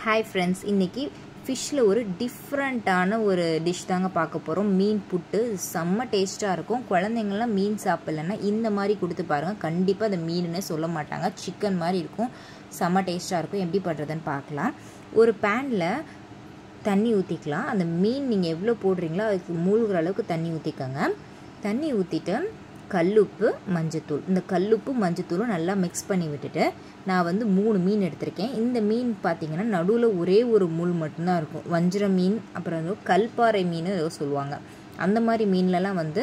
hi friends இன்றைக்கி ஃபிஷ்ஷில் ஒரு டிஃப்ரெண்ட்டான ஒரு டிஷ் தாங்க பார்க்க போகிறோம் மீன் புட்டு இது செம்ம டேஸ்ட்டாக இருக்கும் குழந்தைங்கள்லாம் மீன் சாப்பிட்லன்னா இந்த மாதிரி கொடுத்து பாருங்கள் கண்டிப்பாக அந்த மீனுன்னே சொல்ல மாட்டாங்க சிக்கன் மாதிரி இருக்கும் செம்ம டேஸ்ட்டாக இருக்கும் எப்படி பண்ணுறதுன்னு பார்க்கலாம் ஒரு பேனில் தண்ணி ஊற்றிக்கலாம் அந்த மீன் நீங்கள் எவ்வளோ போடுறீங்களோ அதுக்கு மூழ்கிற அளவுக்கு தண்ணி ஊற்றிக்கோங்க தண்ணி ஊற்றிட்டு கல்லுப்பு மஞ்சத்தூள் இந்த கல்லுப்பு மஞ்சத்தூளும் நல்லா மிக்ஸ் பண்ணி விட்டுட்டு நான் வந்து மூணு மீன் எடுத்திருக்கேன் இந்த மீன் பார்த்தீங்கன்னா நடுவில் ஒரே ஒரு முள் மட்டும்தான் இருக்கும் வஞ்சிர மீன் அப்புறம் வந்து கல்பாறை மீன் ஏதோ சொல்லுவாங்க அந்த மாதிரி மீன்லலாம் வந்து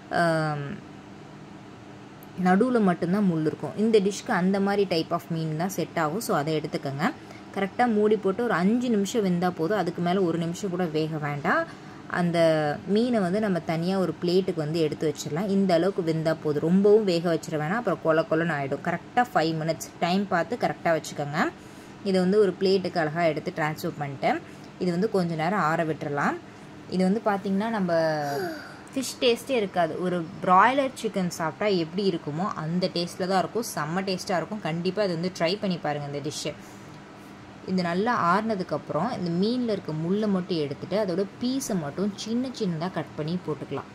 நடுவில் மட்டும்தான் முள் இருக்கும் இந்த டிஷ்க்கு அந்த மாதிரி டைப் ஆஃப் மீன் தான் செட் ஆகும் ஸோ அதை எடுத்துக்கோங்க கரெக்டாக மூடி போட்டு ஒரு அஞ்சு நிமிஷம் வெந்தால் போதும் அதுக்கு மேலே ஒரு நிமிஷம் கூட வேக வேண்டாம் அந்த மீனை வந்து நம்ம தனியாக ஒரு பிளேட்டுக்கு வந்து எடுத்து வச்சிடலாம் இந்த அளவுக்கு வெந்தால் போதும் ரொம்பவும் வேக வச்சிட வேணாம் அப்புறம் கொல கொலன்னு ஆகிடும் கரெக்டாக ஃபைவ் மினிட்ஸ் டைம் பார்த்து கரெக்டாக வச்சுக்கோங்க இதை வந்து ஒரு பிளேட்டுக்கு அழகாக எடுத்து ட்ரான்ஸ்ஃபர் பண்ணிட்டேன் இது வந்து கொஞ்சம் நேரம் ஆற விட்டுறலாம் இது வந்து பார்த்திங்கன்னா நம்ம ஃபிஷ் டேஸ்ட்டே இருக்காது ஒரு ப்ராய்லர் சிக்கன் சாப்பிட்டா எப்படி இருக்குமோ அந்த டேஸ்ட்டில் தான் இருக்கும் செம்ம டேஸ்ட்டாக இருக்கும் கண்டிப்பாக இது வந்து ட்ரை பண்ணி பாருங்கள் இந்த டிஷ்ஷை இது நல்லா ஆறுனதுக்கப்புறம் இந்த மீனில் இருக்க முள்ளை மட்டும் எடுத்துகிட்டு அதோட பீஸை மட்டும் சின்ன சின்னதாக கட் பண்ணி போட்டுக்கலாம்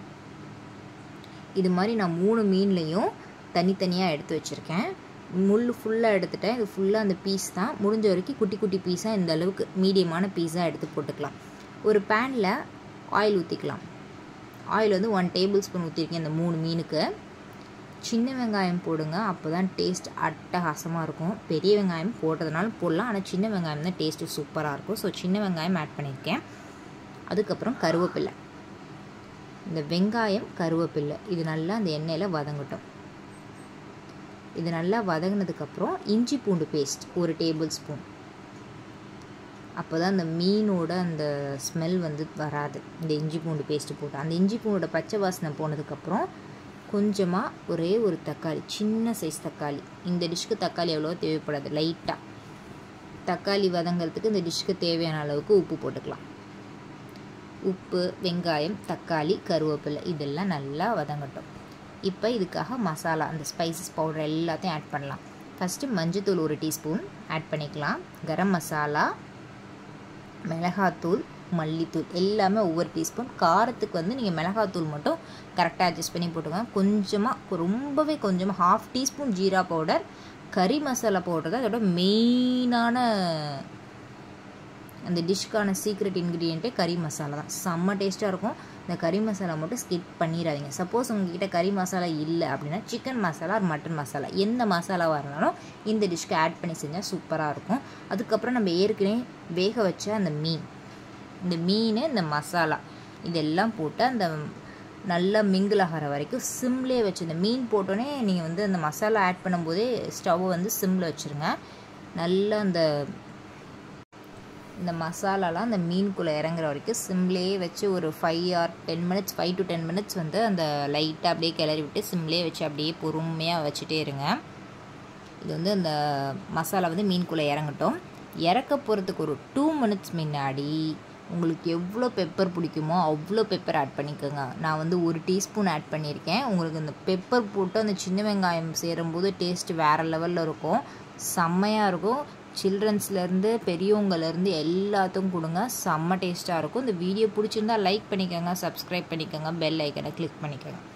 இது மாதிரி நான் மூணு மீன்லேயும் தனித்தனியாக எடுத்து வச்சுருக்கேன் முள் ஃபுல்லாக எடுத்துட்டேன் இது ஃபுல்லாக அந்த பீஸ் தான் முடிஞ்ச வரைக்கும் குட்டி குட்டி பீஸாக இந்த அளவுக்கு மீடியமான பீஸாக எடுத்து போட்டுக்கலாம் ஒரு பேனில் ஆயில் ஊற்றிக்கலாம் ஆயில் வந்து ஒன் டேபிள் ஸ்பூன் ஊற்றிருக்கேன் இந்த மூணு மீனுக்கு சின்ன வெங்காயம் போடுங்க அப்போ தான் டேஸ்ட் அட்டகாசமாக இருக்கும் பெரிய வெங்காயம் போட்டதுனால போடலாம் ஆனால் சின்ன வெங்காயம் தான் டேஸ்ட்டு சூப்பராக இருக்கும் ஸோ சின்ன வெங்காயம் ஆட் பண்ணியிருக்கேன் அதுக்கப்புறம் கருவேப்பில்லை இந்த வெங்காயம் கருவேப்பில்லை இது நல்லா அந்த எண்ணெயில் வதங்கட்டும் இது நல்லா வதங்கினதுக்கப்புறம் இஞ்சி பூண்டு பேஸ்ட் ஒரு டேபிள் ஸ்பூன் அப்போ தான் அந்த மீனோட அந்த ஸ்மெல் வந்து வராது இந்த இஞ்சி பூண்டு பேஸ்ட்டு போட்டு அந்த இஞ்சி பூண்டோட பச்சை வாசனை போனதுக்கப்புறம் கொஞ்சமாக ஒரே ஒரு தக்காளி சின்ன சைஸ் தக்காளி இந்த டிஷ்க்கு தக்காளி எவ்வளோ தேவைப்படாது லைட்டாக தக்காளி வதங்கிறதுக்கு இந்த டிஷ்க்கு தேவையான அளவுக்கு உப்பு போட்டுக்கலாம் உப்பு வெங்காயம் தக்காளி கருவேப்பிலை இதெல்லாம் நல்லா வதங்கட்டும் இப்போ இதுக்காக மசாலா அந்த ஸ்பைசஸ் பவுடர் எல்லாத்தையும் ஆட் பண்ணலாம் ஃபஸ்ட்டு மஞ்சத்தூள் ஒரு டீஸ்பூன் ஆட் பண்ணிக்கலாம் கரம் மசாலா மிளகாத்தூள் மல்லித்தூள் எல்லாமே ஒவ்வொரு டீஸ்பூன் காரத்துக்கு வந்து நீங்கள் மிளகாத்தூள் மட்டும் கரெக்டாக அட்ஜஸ்ட் பண்ணி போட்டுக்கோங்க கொஞ்சமாக ரொம்பவே கொஞ்சமாக ஹாஃப் டீஸ்பூன் ஜீரா பவுடர் கறி மசாலா பவுடர் தான் அதோட மெயினான அந்த டிஷ்க்கான சீக்ரெட் இன்க்ரீடியண்ட்டே கறி மசாலா தான் செம்ம டேஸ்ட்டாக இருக்கும் இந்த கறி மசாலா மட்டும் ஸ்கிப் பண்ணிடாதீங்க சப்போஸ் உங்ககிட்ட கறி மசாலா இல்லை அப்படின்னா சிக்கன் மசாலா மட்டன் மசாலா எந்த மசாலாவாக இருந்தாலும் இந்த டிஷ்க்கு ஆட் பண்ணி செஞ்சால் சூப்பராக இருக்கும் அதுக்கப்புறம் நம்ம ஏற்கனவே வேக வச்ச அந்த மீன் இந்த மீன் இந்த மசாலா இதெல்லாம் போட்டு அந்த நல்லா மிங்கிள் ஆகிற வரைக்கும் சிம்லேயே வச்சு இந்த மீன் போட்டோன்னே நீங்கள் வந்து அந்த மசாலா ஆட் பண்ணும்போதே ஸ்டவ்வை வந்து சிம்மில் வச்சுருங்க நல்லா அந்த இந்த மசாலாலாம் அந்த மீனுக்குள்ளே இறங்குற வரைக்கும் சிம்லேயே வச்சு ஒரு five or ten minutes five to ten minutes வந்து அந்த லைட்டாக அப்படியே கிளறி விட்டு சிம்லேயே வச்சு அப்படியே பொறுமையாக வச்சுட்டே இருங்க இது வந்து அந்த மசாலா வந்து மீனுக்குள்ளே இறங்கட்டும் இறக்க போகிறதுக்கு ஒரு டூ மினிட்ஸ் முன்னாடி உங்களுக்கு எவ்வளோ பெப்பர் பிடிக்குமோ அவ்வளோ பெப்பர் ஆட் பண்ணிக்கோங்க நான் வந்து ஒரு டீஸ்பூன் ஆட் பண்ணியிருக்கேன் உங்களுக்கு இந்த பெப்பர் போட்டு அந்த சின்ன வெங்காயம் சேரும்போது டேஸ்ட் வேறு லெவலில் இருக்கும் செம்மையாக இருக்கும் சில்ட்ரன்ஸ்லேருந்து பெரியவங்கலேருந்து எல்லாத்துக்கும் கொடுங்க செம்ம டேஸ்ட்டாக இருக்கும் இந்த வீடியோ பிடிச்சிருந்தா லைக் பண்ணிக்கோங்க சப்ஸ்கிரைப் பண்ணிக்கோங்க பெல் ஐக்கனை கிளிக் பண்ணிக்கோங்க